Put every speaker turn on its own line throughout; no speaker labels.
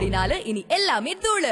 அப்படின்னால இனி எல்லாமே தூளு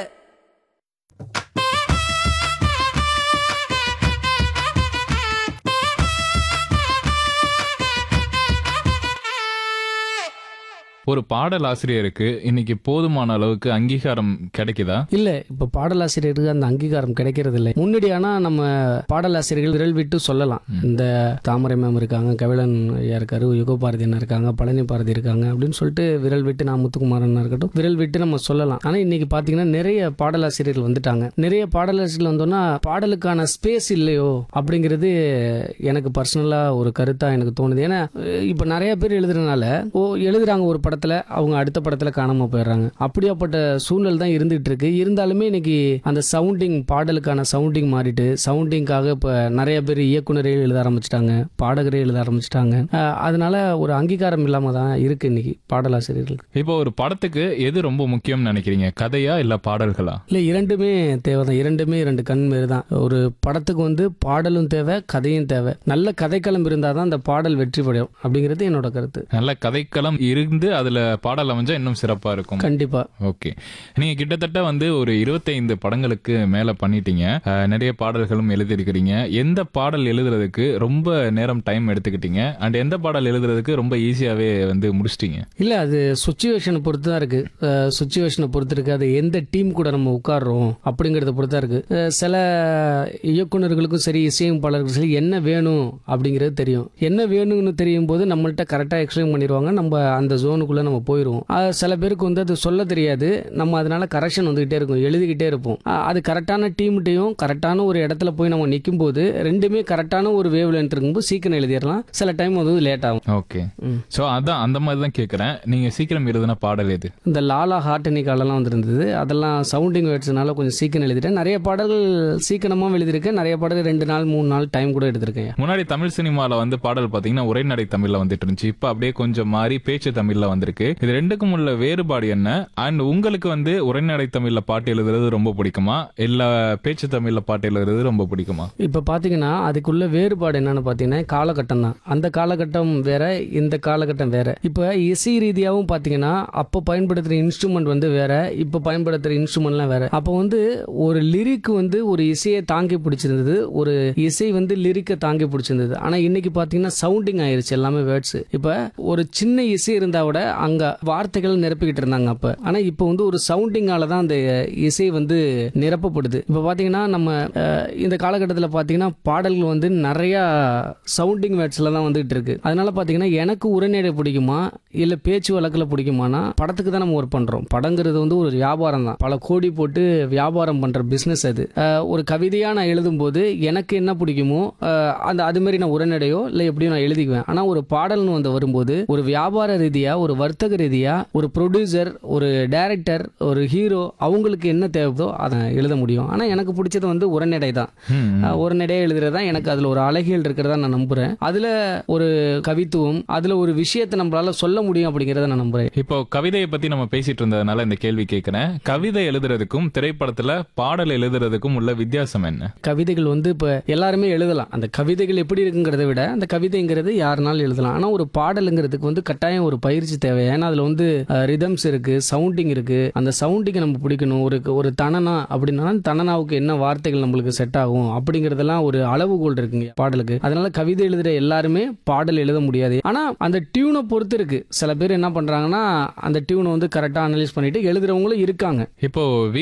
ஒரு பாடல் ஆசிரியருக்கு இன்னைக்கு போதுமான அளவுக்கு அங்கீகாரம் கிடைக்குதா
இல்ல இப்ப பாடலாசிரியருக்கு அந்த அங்கீகாரம் கிடைக்கிறது இல்லை முன்னாடி ஆனா நம்ம பாடலாசிரியர்கள் விரல் விட்டு சொல்லலாம் இந்த தாமரை மேம் இருக்காங்க கபிலன் ஐயா இருக்காரு யுக பாரதி அண்ணா இருக்காங்க பழனி பாரதி இருக்காங்க அப்படின்னு சொல்லிட்டு விரல் விட்டு நான் முத்துக்குமாரன் இருக்கட்டும் விரல் விட்டு நம்ம சொல்லலாம் ஆனா இன்னைக்கு பாத்தீங்கன்னா நிறைய பாடலாசிரியர்கள் வந்துட்டாங்க நிறைய பாடலாசிரியர்கள் வந்தோம்னா பாடலுக்கான ஸ்பேஸ் இல்லையோ அப்படிங்கிறது எனக்கு பர்சனலா ஒரு கருத்தா எனக்கு தோணுது ஏன்னா அஹ், இப்ப நிறைய பேர் எழுதுறதுனால ஓ எழுதுறாங்க ஒரு படத்துல அவங்க அடுத்த படத்துல காணாம போயிடுறாங்க அப்படியாப்பட்ட சூழ்நிலை தான் இருந்துட்டு இருக்கு இருந்தாலுமே இன்னைக்கு அந்த சவுண்டிங் பாடலுக்கான சவுண்டிங் மாறிட்டு சவுண்டிங்காக இப்ப நிறைய பேர் இயக்குனரே எழுத ஆரம்பிச்சிட்டாங்க பாடகரே எழுத ஆரம்பிச்சிட்டாங்க அஹ், அதனால ஒரு அங்கீகாரம் இல்லாம தான் இருக்கு இன்னைக்கு பாடலாசிரியர்களுக்கு
இப்போ ஒரு படத்துக்கு எது ரொம்ப முக்கியம்னு நினைக்கிறீங்க கதையா இல்ல பாடல்களா
இல்ல இரண்டுமே தேவைதான் இரண்டுமே இரண்டு கண் மாரி தான் ஒரு படத்துக்கு வந்து பாடலும் தேவை கதையும் தேவை நல்ல கதைக்களம் இருந்தால் தான் அந்த பாடல் வெற்றி படையும் அப்படிங்கிறது என்னோட கருத்து
நல்ல கதைக்களம் இருந்து அதுல பாடல் அமைஞ்சா இன்னும் சிறப்பா இருக்கும்
கண்டிப்பா
ஓகே நீங்க கிட்டத்தட்ட வந்து ஒரு 25 படங்களுக்கு மேல பண்ணிட்டீங்க அஹ், நிறைய பாடல்களும் எழுதியிருக்கிறீங்க எந்த பாடல் எழுதுறதுக்கு ரொம்ப நேரம் டைம் எடுத்துக்கிட்டீங்க அண்ட் எந்த பாடல் எழுதுறதுக்கு ரொம்ப ஈஸியாவே வந்து முடிச்சிட்டீங்க
இல்ல அது சுச்சுவேஷனை பொறுத்து தான் இருக்கு சுச்சுவேஷனை பொறுத்து இருக்கு அது எந்த டீம் கூட நம்ம உட்கார்றோம் அப்படிங்கறத பொறுத்து தான் இருக்கு அஹ் சில இயக்குனர்களுக்கும் சரி இசையமைப்பாளருக்கும் சரி என்ன வேணும் அப்படிங்கிறது தெரியும் என்ன வேணும்னு தெரியும் போது நம்மள்ட்ட கரெக்டா எக்ஸ்பிளைன் பண்ணிடுவாங்க நம்ம அந்த ஜோனுக்குள்ள நம்ம போயிடுவோம் அஹ் சில பேருக்கு வந்து அது சொல்ல தெரியாது நம்ம அதனால கரெக்ஷன் வந்துகிட்டே இருக்கும் எழுதிக்கிட்டே இருப்போம் அஹ் அது கரெக்டான டீம்கிட்டையும் கரெக்டான ஒரு இடத்துல போய் நம்ம நிற்கும் போது ரெண்டுமே கரெக்டான ஒரு வேவ் லென்த் இருக்கும்போது சீக்கிரம் எழுதிடலாம் சில டைம் வந்து லேட் ஆகும்
ஓகே
ம்.
சோ அதான் அந்த மாதிரி தான் கேக்குறேன் நீங்க சீக்கிரம் எழுதின பாடல் எது
இந்த லாலா ஹார்டனிக்காலெல்லாம் வந்திருந்தது அதெல்லாம் சவுண்டிங் வேர்ட்ஸ்னால கொஞ்சம் சீக்கிரம் எழுதிட்டேன் நிறைய பாடல்கள் சீக்கிரமாக எழுதியிருக்கேன் நிறைய பாடல்கள் ரெண்டு நாள் மூணு நாள் டைம் கூட எடுத்திருக்கேன்
முன்னாடி தமிழ் சினிமால வந்து பாடல் பாத்தீங்கன்னா உரைநடை தமிழ்ல வந்துட்டு இருந்துச்சு இப்ப அப்படியே கொஞ்சம் மாறி பேச்சு தமிழ்ல வந்திருக்கு இது ரெண்டுக்கும் உள்ள வேறுபாடு என்ன அண்ட் உங்களுக்கு வந்து உரைநடை தமிழ்ல பாட்டு எழுதுறது ரொம்ப பிடிக்குமா இல்ல பேச்சு தமிழ்ல பாட்டு எழுதுறது ரொம்ப பிடிக்குமா
இப்போ பார்த்தீங்கன்னா அதுக்குள்ள வேறுபாடு என்னன்னு பார்த்தீங்கன்னா காலகட்டம் தான் அந்த காலகட்டம் வேற இந்த காலகட்டம் வேற இப்போ இசை ரீதியாகவும் பார்த்தீங்கன்னா அப்போ பயன்படுத்துகிற இன்ஸ்ட்ருமெண்ட் வந்து வேற இப்போ பயன்படுத்துகிற இன்ஸ்ட்ருமெண்ட்லாம் வேற அப்போ வந்து ஒரு லிரிக் வந்து ஒரு இசையை தாங்கி பிடிச்சிருந்தது ஒரு இசை வந்து லிரிக்கை தாங்கி பிடிச்சிருந்தது ஆனால் இன்னைக்கு பார்த்தீங்கன்னா சவுண்டிங் ஆயிருச்சு எல்லாமே வேர்ட்ஸ் இப்போ ஒரு சின்ன இசை இருந்தா விட அங்க வார்த்தைகள் நிரப்பிக்கிட்டு இருந்தாங்க அப்ப ஆனா இப்போ வந்து ஒரு சவுண்டிங்கால தான் அந்த இசை வந்து நிரப்பப்படுது இப்போ பாத்தீங்கன்னா நம்ம அஹ், இந்த காலகட்டத்தில் பாத்தீங்கன்னா பாடல்கள் வந்து நிறைய சவுண்டிங் வேர்ட்ஸ்ல தான் வந்துகிட்டு இருக்கு அதனால பாத்தீங்கன்னா எனக்கு உரைநடை பிடிக்குமா இல்ல பேச்சு வழக்கில் பிடிக்குமானா படத்துக்கு தான் நம்ம ஒர்க் பண்றோம் படங்கிறது வந்து ஒரு வியாபாரம் தான் பல கோடி போட்டு வியாபாரம் பண்ற பிசினஸ் அது அஹ், ஒரு கவிதையா நான் எழுதும்போது எனக்கு என்ன பிடிக்குமோ அஹ், அந்த அது மாதிரி நான் உரைநடையோ இல்லை எப்படியோ நான் எழுதிக்குவேன் ஆனா ஒரு பாடல்னு வந்து வரும்போது ஒரு வியாபார ரீதியா ஒரு வர்த்தக ரீதியா ஒரு ப்ரொடியூசர் ஒரு டைரக்டர் ஒரு ஹீரோ அவங்களுக்கு என்ன தேவைதோ அதை எழுத முடியும் ஆனா எனக்கு பிடிச்சது வந்து உரைநடை தான்
ம், ம்.
அஹ், உரைநடையா எழுதுறது தான் எனக்கு அதுல ஒரு அழகியல் இருக்கிறதா நான் நம்புறேன் அதுல ஒரு கவித்துவம் அதுல ஒரு விஷயத்தை நம்மளால சொல்ல முடியும் அப்படிங்கறத நான் நம்புறேன்
இப்போ கவிதையை பத்தி நம்ம பேசிட்டு இருந்ததுனால இந்த கேள்வி கேட்கிறேன் கவிதை எழுதுறதுக்கும் திரைப்படத்துல பாடல் எழுதுறதுக்கும் உள்ள வித்தியாசம் என்ன
கவிதைகள் வந்து இப்போ எல்லாருமே எழுதலாம் அந்த கவிதைகள் எப்படி இருக்குங்கிறத விட அந்த கவிதைங்கிறது யாருனாலும் எழுதலாம் ஆனால் ஒரு பாடலுங்கிறதுக்கு வந்து கட்டாயம் ஒரு பயிற்சி தேவை ஏன்னா அதில் வந்து ரிதம்ஸ் இருக்கு சவுண்டிங் இருக்கு அந்த சவுண்டிங்கை நம்ம பிடிக்கணும் ஒரு ஒரு தனனா அப்படின்னா தனனாவுக்கு என்ன வார்த்தைகள் நம்மளுக்கு செட் ஆகும் அப்படிங்கிறதெல்லாம் ஒரு அளவுகோல் இருக்குங்க பாடலுக்கு அதனால கவிதை எழுதுற எல்லாருமே பாடல் எழுத முடியாது ஆனால் அந்த டியூனை பொறுத்து இருக்கு சில பேர் என்ன பண்றாங்கன்னா அந்த டியூனை வந்து கரெக்டாக அனலைஸ் பண்ணிட்டு எழுதுறவங்களும் இருக்காங்க
இப்போ வி